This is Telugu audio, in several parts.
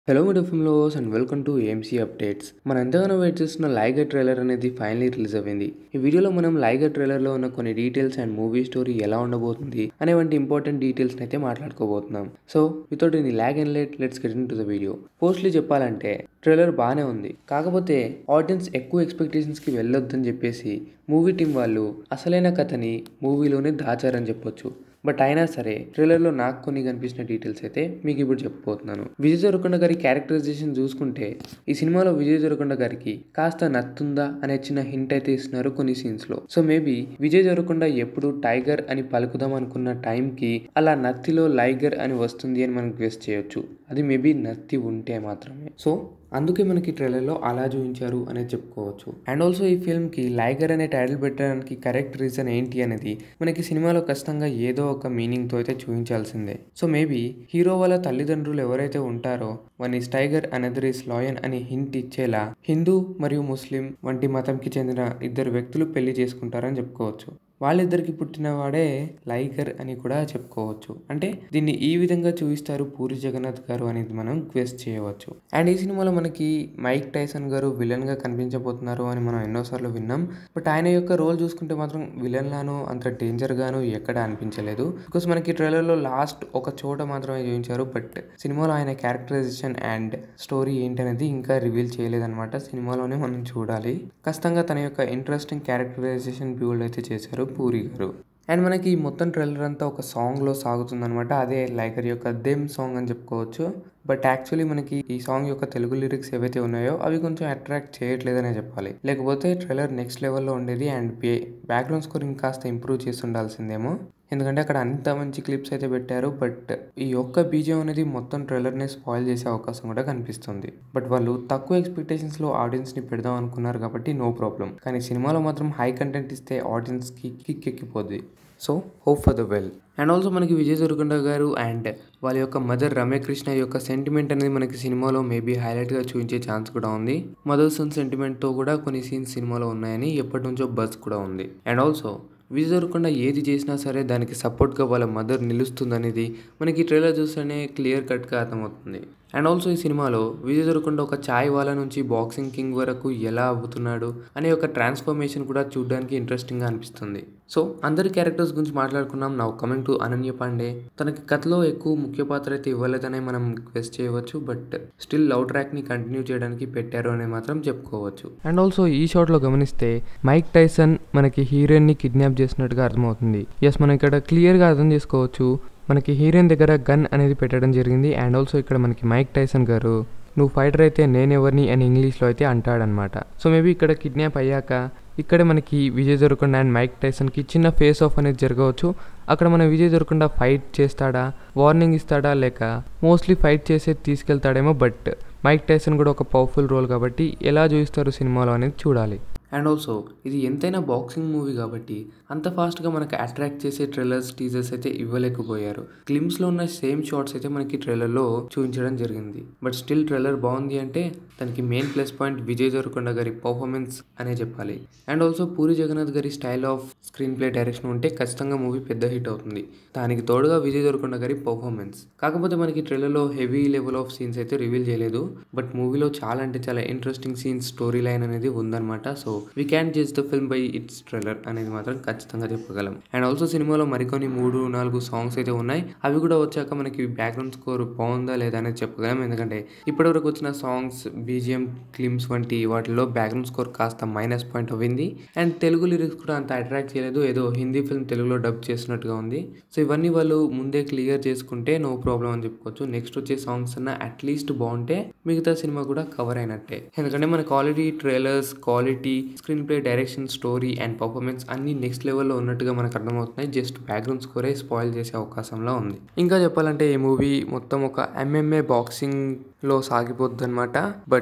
hello media film lovers and welcome to AMC updates మనం ఎంతగానో వెయిట్ చేస్తున్న లైగర్ ట్రైలర్ అనేది ఫైనలీ రిలీజ్ అయింది ఈ వీడియోలో మనం లైగర్ ట్రైలర్లో ఉన్న కొన్ని డీటెయిల్స్ అండ్ మూవీ స్టోరీ ఎలా ఉండబోతుంది అనే వంటి ఇంపార్టెంట్ డీటెయిల్స్ అయితే మాట్లాడుకోబోతున్నాం so without in lag and let let's get into the video firstly చెప్పాలంటే ట్రైలర్ బాగానే ఉంది కాకపోతే ఆడియన్స్ ఎక్కువ ఎక్స్పెక్టేషన్స్కి వెళ్ళొద్దని చెప్పేసి మూవీ టీం వాళ్ళు అసలైన కథని మూవీలోనే దాచారని చెప్పొచ్చు బట్ అయినా సరే ట్రైలర్లో నాకు కొన్ని కనిపించిన డీటెయిల్స్ అయితే మీకు ఇప్పుడు చెప్పబోతున్నాను విజయ్ దేవరకొండ గారి క్యారెక్టరైజేషన్ చూసుకుంటే ఈ సినిమాలో విజయ్ దేవరకొండ గారికి కాస్త నత్తుందా అనే చిన్న హింట్ అయితే ఇస్తున్నారు కొన్ని సీన్స్ లో సో మేబీ విజయ్ దేవరకొండ ఎప్పుడు టైగర్ అని పలుకుదాం అనుకున్న టైంకి అలా నత్తిలో లైగర్ అని వస్తుంది అని మనం గెస్ట్ చేయొచ్చు అది మేబీ నత్తి ఉంటే మాత్రమే సో అందుకే మనకి ట్రైలర్లో అలా చూపించారు అనేది చెప్పుకోవచ్చు అండ్ ఆల్సో ఈ ఫిల్మ్కి లైగర్ అనే టైటిల్ పెట్టడానికి కరెక్ట్ రీజన్ ఏంటి అనేది మనకి సినిమాలో ఖచ్చితంగా ఏదో ఒక మీనింగ్తో అయితే చూపించాల్సిందే సో మేబీ హీరో వాళ్ళ తల్లిదండ్రులు ఎవరైతే ఉంటారో one is tiger another is lion అని హింట్ ఇచ్చేలా హిందూ మరియు ముస్లిం వంటి మతంకి చెందిన ఇద్దరు వ్యక్తులు పెళ్లి చేసుకుంటారని చెప్పుకోవచ్చు వాళ్ళిద్దరికి పుట్టిన వాడే లైగర్ అని కూడా చెప్పుకోవచ్చు అంటే దీన్ని ఈ విధంగా చూపిస్తారు పూరి జగన్నాథ్ గారు అనేది మనం క్వెస్ట్ చేయవచ్చు అండ్ ఈ సినిమాలో మనకి మైక్ టైసన్ గారు విలన్ గా కనిపించబోతున్నారు అని మనం ఎన్నోసార్లు విన్నాం బట్ ఆయన యొక్క రోల్ చూసుకుంటే మాత్రం విలన్ లాను అంత డేంజర్ గాను ఎక్కడ అనిపించలేదు బికాస్ మనకి ట్రైలర్ లో లాస్ట్ ఒక చోట మాత్రమే చూపించారు బట్ సినిమాలో ఆయన క్యారెక్టరైజేషన్ అండ్ స్టోరీ ఏంటనేది ఇంకా రివీల్ చేయలేదన్నమాట సినిమాలోనే మనం చూడాలి ఖచ్చితంగా తన యొక్క ఇంట్రెస్టింగ్ క్యారెక్టరైజేషన్ బిల్డ్ అయితే చేశారు పూరి గారు అండ్ మనకి ఈ మొత్తం ట్రైలర్ అంతా ఒక సాంగ్లో సాగుతుందనమాట అదే లైకర్ యొక్క దెమ్ సాంగ్ అని చెప్పుకోవచ్చు బట్ యాక్చువల్లీ మనకి ఈ సాంగ్ యొక్క తెలుగు లిరిక్స్ ఏవైతే ఉన్నాయో అవి కొంచెం అట్రాక్ట్ చేయట్లేదనే చెప్పాలి లేకపోతే ట్రైలర్ నెక్స్ట్ లెవెల్లో ఉండేది అండ్ బ్యాక్గ్రౌండ్ స్కోరింగ్ కాస్త ఇంప్రూవ్ చేసి ఉండాల్సిందేమో ఎందుకంటే అక్కడ అంత మంచి క్లిప్స్ అయితే పెట్టారు బట్ ఈ ఒక్క బీజం అనేది మొత్తం ట్రైలర్ని స్పాయిల్ చేసే అవకాశం కూడా కనిపిస్తుంది బట్ వాళ్ళు తక్కువ ఎక్స్పెక్టేషన్స్లో ఆడియన్స్ని పెడదాం అనుకున్నారు కాబట్టి నో ప్రాబ్లం కానీ సినిమాలో మాత్రం హై కంటెంట్ ఇస్తే ఆడియన్స్కి కిక్ ఎక్కిపోద్ది so hope for the well and also మనకి విజయ్ దేవరకొండ గారు అండ్ వాళ్ళ యొక్క మదర్ రమ్యకృష్ణ యొక్క సెంటిమెంట్ అనేది మనకి సినిమాలో మేబీ హైలైట్గా చూపించే ఛాన్స్ కూడా ఉంది మదర్ సన్ సెంటిమెంట్తో కూడా కొన్ని సీన్స్ సినిమాలో ఉన్నాయని ఎప్పటి నుంచో బజ్ కూడా ఉంది అండ్ ఆల్సో విజయ్ దేవరకొండ ఏది చేసినా సరే దానికి సపోర్ట్గా వాళ్ళ మదర్ నిలుస్తుందనేది మనకి ట్రైలర్ చూస్తేనే క్లియర్ కట్గా అర్థమవుతుంది అండ్ ఆల్సో ఈ సినిమాలో విజయ్ దేవరకొండ ఒక ఛాయ్ వాళ్ళ నుంచి బాక్సింగ్ కింగ్ వరకు ఎలా అవుతున్నాడు అనే ఒక ట్రాన్స్ఫర్మేషన్ కూడా చూడడానికి ఇంట్రెస్టింగ్గా అనిపిస్తుంది సో అందరి క్యారెక్టర్స్ గురించి మాట్లాడుకున్నాం నా కమింగ్ టు అనన్య పాండే తనకి కథలో ఎక్కువ ముఖ్య పాత్ర అయితే ఇవ్వలేదనే మనం క్వెస్ట్ చేయవచ్చు బట్ స్టిల్ లవ్ ట్రాక్ని కంటిన్యూ చేయడానికి పెట్టారు అని మాత్రం చెప్పుకోవచ్చు అండ్ ఆల్సో ఈ షాట్లో గమనిస్తే మైక్ టైసన్ మనకి హీరోయిన్ని కిడ్నాప్ చేసినట్టుగా అర్థమవుతుంది ఎస్ మనం ఇక్కడ క్లియర్గా అర్థం చేసుకోవచ్చు మనకి హీరోయిన్ దగ్గర గన్ అనేది పెట్టడం జరిగింది అండ్ ఆల్సో ఇక్కడ మనకి మైక్ టైసన్ గారు నువ్వు ఫైటర్ అయితే నేనెవరిని అని ఇంగ్లీష్లో అయితే అంటాడనమాట సో మేబీ ఇక్కడ కిడ్నాప్ అయ్యాక ఇక్కడ మనకి విజయ్ దొరకొండ అండ్ మైక్ టైసన్కి చిన్న ఫేస్ ఆఫ్ అనేది జరగవచ్చు అక్కడ మన విజయ్ దొరకొండ ఫైట్ చేస్తాడా వార్నింగ్ ఇస్తాడా లేక మోస్ట్లీ ఫైట్ చేసే తీసుకెళ్తాడేమో బట్ మైక్ టైసన్ కూడా ఒక పవర్ఫుల్ రోల్ కాబట్టి ఎలా చూపిస్తారు సినిమాలో అనేది చూడాలి అండ్ ఆల్సో ఇది ఎంతైనా బాక్సింగ్ మూవీ కాబట్టి అంత ఫాస్ట్గా మనకి అట్రాక్ట్ చేసే ట్రైలర్స్ టీజర్స్ అయితే ఇవ్వలేకపోయారు గ్లిమ్స్లో ఉన్న సేమ్ షార్ట్స్ అయితే మనకి ట్రైలర్లో చూపించడం జరిగింది బట్ స్టిల్ ట్రైలర్ బాగుంది అంటే దానికి main plus point Vijay Deverakonda గారి పర్ఫార్మెన్స్ అనే చెప్పాలి అండ్ ఆల్సో పూరి జగన్నాథ్ గారి style of screenplay direction ఉంటే ఖచ్చితంగా మూవీ పెద్ద హిట్ అవుతుంది దానికి తోడుగా విజయ్ దేవరకొండ గారి పర్ఫార్మెన్స్ కాకపోతే మనకి ట్రైలర్లో హెవీ లెవెల్ ఆఫ్ సీన్స్ అయితే రివీల్ చేయలేదు బట్ మూవీలో చాలా అంటే చాలా ఇంట్రెస్టింగ్ సీన్స్ స్టోరీ లైన్ అనేది ఉందన్నమాట so we can judge the film by its trailer అనేది మాత్రం ఖచ్చితంగా చెప్పగలం అండ్ ఆల్సో సినిమాలో మరికొన్ని మూడు నాలుగు సాంగ్స్ అయితే ఉన్నాయి అవి కూడా వచ్చాక మనకి బ్యాక్గ్రౌండ్ స్కోర్ బాగుందా లేదా అనేది చెప్పగలం ఎందుకంటే ఇప్పటివరకు వచ్చిన సాంగ్స్ బీజిఎం క్లిమ్స్ వంటి వాటిలో బ్యాక్గ్రౌండ్ స్కోర్ కాస్త మైనస్ పాయింట్ అవ్వింది అండ్ తెలుగు లిరిక్స్ కూడా అంత అట్రాక్ట్ చేయలేదు ఏదో హిందీ ఫిల్మ్ తెలుగులో డబ్ చేసినట్టుగా ఉంది సో ఇవన్నీ వాళ్ళు ముందే క్లియర్ చేసుకుంటే నో ప్రాబ్లం అని చెప్పుకోవచ్చు నెక్స్ట్ వచ్చే సాంగ్స్ అన్న అట్లీస్ట్ బాగుంటే మిగతా సినిమా కూడా కవర్ అయినట్టే ఎందుకంటే మన quality trailers quality screenplay direction story and performance అన్ని నెక్స్ట్ లెవెల్లో ఉన్నట్టుగా మనకు అర్థమవుతున్నాయి జస్ట్ బ్యాక్గ్రౌండ్ స్కోరే స్పాయిల్ చేసే అవకాశంలో ఉంది ఇంకా చెప్పాలంటే ఈ మూవీ మొత్తం ఒక ఎంఎంఏ బాక్సింగ్లో సాగిపోద్ది అనమాట బట్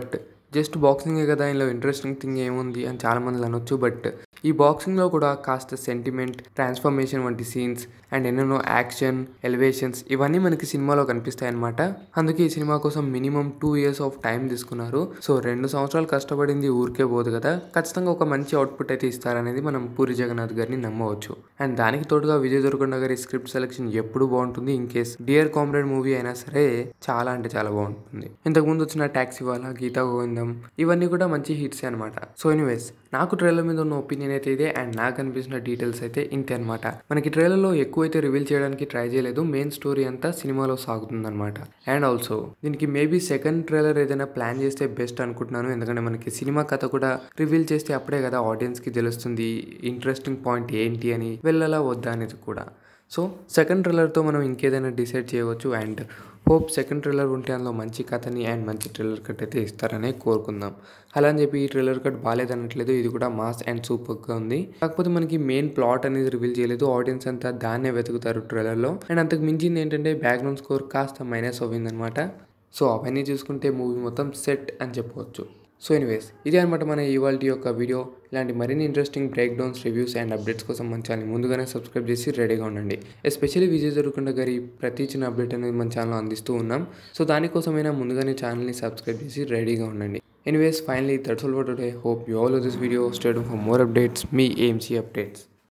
జస్ట్ బాక్సింగే కదా ఇందులో ఇంట్రెస్టింగ్ థింగ్ ఏముంది అని చాలా మంది అనొచ్చు బట్ ఈ బాక్సింగ్లో కూడా కాస్త సెంటిమెంట్ ట్రాన్స్ఫర్మేషన్ వంటి సీన్స్ అండ్ ఎన్నెన్నో యాక్షన్ ఎలివేషన్స్ ఇవన్నీ మనకి సినిమాలో కనిపిస్తాయి అనమాట అందుకే ఈ సినిమా కోసం minimum two years of time తీసుకున్నారు సో రెండు సంవత్సరాలు కష్టపడింది ఊరికే పోదు కదా ఖచ్చితంగా ఒక మంచి అవుట్పుట్ అయితే ఇస్తారనేది మనం పూరి జగన్నాథ్ గారిని నమ్మవచ్చు అండ్ దానికి తోడుగా విజయ్ దేవరకొండ గారి స్క్రిప్ట్ సెలెక్షన్ ఎప్పుడు బాగుంటుంది in case Dear Comrade movie అయినా సరే చాలా అంటే చాలా బాగుంటుంది ఇంతకుముందు వచ్చిన ట్యాక్సీ వాళ్ళ గీతా గోవిందం ఇవన్నీ కూడా మంచి హిట్స్ అనమాట సో ఎనీవేస్ నాకు ట్రైలర్ మీద ఉన్న ఒపీనియన్ అయితే ఇదే అండ్ నాకు అనిపించిన డీటెయిల్స్ అయితే ఇంతే అనమాట మనకి ట్రైలర్లో ఎక్కువైతే రివీల్ చేయడానికి ట్రై చేయలేదు మెయిన్ స్టోరీ అంతా సినిమాలో సాగుతుందన్నమాట అండ్ ఆల్సో దీనికి మేబీ సెకండ్ ట్రైలర్ ఏదైనా ప్లాన్ చేస్తే బెస్ట్ అనుకుంటున్నాను ఎందుకంటే మనకి సినిమా కథ కూడా రివీల్ చేస్తే అప్పుడే కదా ఆడియన్స్కి తెలుస్తుంది ఇంట్రెస్టింగ్ పాయింట్ ఏంటి అని వెళ్ళాలా వద్దా అనేది కూడా సో సెకండ్ ట్రైలర్తో మనం ఇంకేదైనా డిసైడ్ చేయవచ్చు అండ్ హోప్ సెకండ్ ట్రైలర్ ఉంటే అందులో మంచి కథని అండ్ మంచి ట్రైలర్ కట్ అయితే ఇస్తారనే కోరుకుందాం అలా అని చెప్పి ఈ ట్రైలర్ కట్ బాగాలేదనట్లేదు ఇది కూడా మాస్ అండ్ సూపర్గా ఉంది కాకపోతే మనకి మెయిన్ ప్లాట్ అనేది రివీల్ చేయలేదు ఆడియన్స్ అంతా దాన్నే వెతుకుతారు ట్రైలర్లో అండ్ అంతకు మించింది ఏంటంటే బ్యాక్గ్రౌండ్ స్కోర్ కాస్త మైనస్ అయిందనమాట సో అవన్నీ చూసుకుంటే మూవీ మొత్తం సెట్ అని చెప్పవచ్చు సో ఎనీవేస్ ఇదే అనమాట మన ఇవాళ యొక్క వీడియో ఇలాంటి మరిన్ని interesting breakdowns reviews and updates కోసం మన ఛానల్ ముందుగానే సబ్స్క్రైబ్ చేసి రెడీగా ఉండండి ఎస్పెషల్లీ విజయ్ జరుగుండ గారి ప్రతి చిన్న అప్డేట్ అనేది మన ఛానల్ అందిస్తూ ఉన్నాం సో దానికోసమైనా ముందుగానే ఛానల్ని సబ్స్క్రైబ్ చేసి రెడీగా ఉండండి anyways finally that's all for today hope you all this video stay tuned for more updates మీ ఏఎంసీ అప్డేట్స్